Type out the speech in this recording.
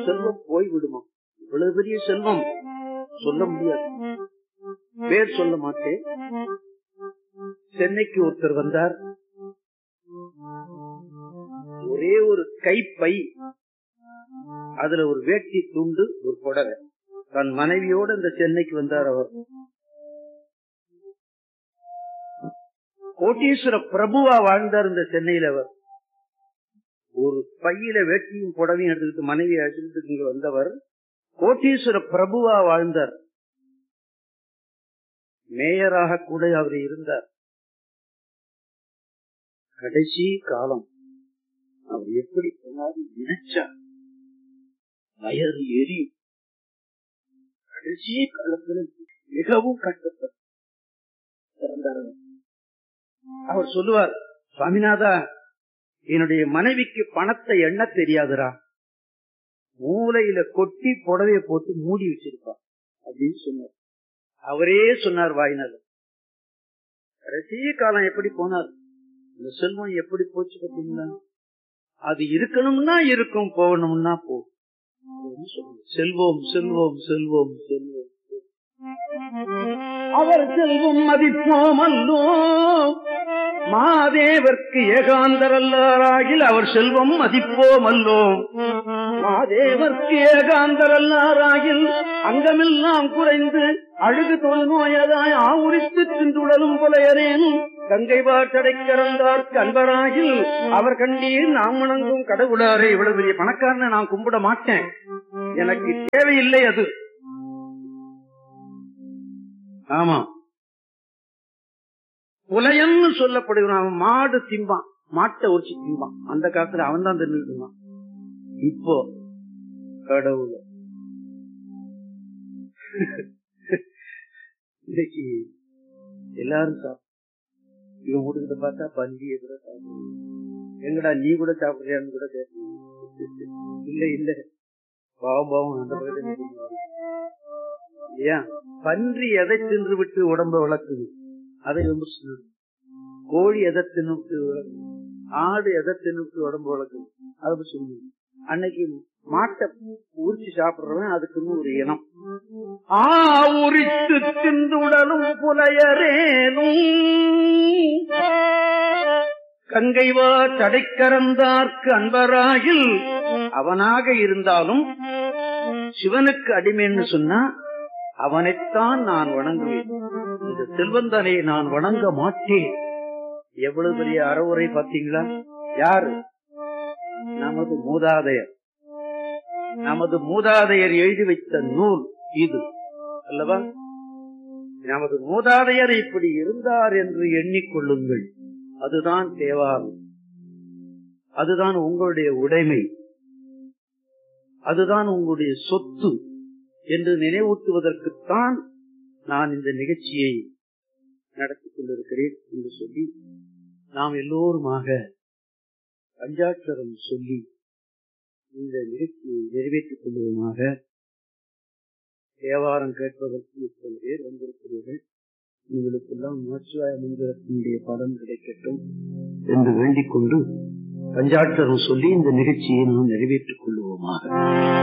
செல்வம் போய்விடுமா இவ்வளவு பெரிய செல்வம் சொல்ல முடியாது பேர் சொல்ல மாட்டேன் சென்னைக்கு ஒருத்தர் வந்தார் ஒரே ஒரு கைப்பை அதுல ஒரு வேட்டி துண்டு ஒரு புடவை தன் மனைவியோட இந்த சென்னைக்கு வந்தார் அவர் கோட்டீஸ்வர பிரபுவா வாழ்ந்தார் இந்த சென்னையில அவர் ஒரு பையில வேட்டியும் புடவையும் எடுத்துக்கிட்டு மனைவி அழைச்சிட்டு இங்க வந்தவர் கோட்டீஸ்வர பிரபுவா வாழ்ந்தார் மேயராக கூட அவர் இருந்தார் கடைசி காலம் அவர் எப்படி போனாரு நினைச்சா வயது எரியும் கடைசி காலத்துல மிகவும் கஷ்டப்பட்டார் அவர் சொல்லுவார் சுவாமிநாதா என்னுடைய மனைவிக்கு பணத்தை எண்ண தெரியாதுரா மூலையில கொட்டி புடவைய போட்டு மூடி வச்சிருப்பா அப்படின்னு சொன்னார் அவரே சொன்னார் வாயினர் கடைசி காலம் எப்படி போனார் இந்த செல்வம் எப்படி போச்சு பார்த்தீங்களா அது இருக்கணும்னா இருக்கும் போகணும்னா போ செல்வோம் செல்வோம் செல்வோம் செல்வோம் அவர் செல்வம் மதிப்போம் அல்லோ மாதேவர்க்கு ஏகாந்தரல்லாராகில் அவர் செல்வம் மதிப்போம் அல்லோம் மாதேவர்க்கு ஏகாந்தரல்லாராகில் அங்கமெல்லாம் குறைந்து அழுகு தொல் நோயதாய் ஆவுரித்து தின்றுடலும் புலையரேனும் கங்கை வாட்டடைக்கிறந்தார்க்கு அன்பராகில் அவர் கண்டீர் நாம் வணங்கும் கடவுளாரே இவ்வளவு பெரிய பணக்காரனை நான் கும்பிட மாட்டேன் எனக்கு தேவையில்லை அது ஆமா புலையன்னு சொல்லப்படுகிறான் அவன் மாடு திம்பான் மாட்டை உரிச்சு திம்பான் அந்த காலத்துல அவன் தான் தெரிஞ்சுக்கிட்டான் இப்போ கடவுள் இன்னைக்கு எல்லாரும் சாப்பிடும் இவன் வீட்டுக்கிட்ட பார்த்தா பந்திய கூட சாப்பிடுவோம் எங்கடா நீ கூட சாப்பிடுறியான்னு கூட கேட்கணும் இல்ல இல்ல பாவம் பாவம் அந்த பக்கத்துல இல்லையா பன்றி எதை தின்று விட்டு உடம்ப வளர்க்குது அதை விமர்சனம் கோழி எதை தின்னுட்டு ஆடு எதை தின்னுட்டு உடம்பு வளர்க்குது அதை சொல்லுங்க அன்னைக்கு மாட்டை உரிச்சு சாப்பிடுறவன் அதுக்குன்னு ஒரு இனம் ஆ உரித்து தின்று உடலும் புலையரேனும் கங்கைவா தடைக்கரந்தார்க்கு அன்பராகில் அவனாக இருந்தாலும் சிவனுக்கு அடிமைன்னு சொன்னா அவனைத்தான் நான் வணங்குவேன் இந்த செல்வந்தனை நான் வணங்க மாட்டேன் எவ்வளவு பெரிய அறவுரை பார்த்தீங்களா யாரு நமது மூதாதையர் நமது மூதாதையர் எழுதி வைத்த நூல் இது அல்லவா நமது மூதாதையர் இப்படி இருந்தார் என்று எண்ணிக்கொள்ளுங்கள் அதுதான் தேவாரம் அதுதான் உங்களுடைய உடைமை அதுதான் உங்களுடைய சொத்து என்று நினைவூட்டுவதற்குத்தான் நான் இந்த நிகழ்ச்சியை நடத்தி கொண்டிருக்கிறேன் என்று சொல்லி நாம் எல்லோருமாக பஞ்சாட்சரம் சொல்லி இந்த நிகழ்ச்சியை நிறைவேற்றிக் கொள்வதுமாக தேவாரம் கேட்பதற்கு இப்போது பேர் வந்திருக்கிறீர்கள் உங்களுக்கெல்லாம் நமச்சிவாய மந்திரத்தினுடைய பலன் கிடைக்கட்டும் என்று வேண்டிக் கொண்டு பஞ்சாட்சரம் சொல்லி இந்த நிகழ்ச்சியை நாம் நிறைவேற்றிக் கொள்வோமாக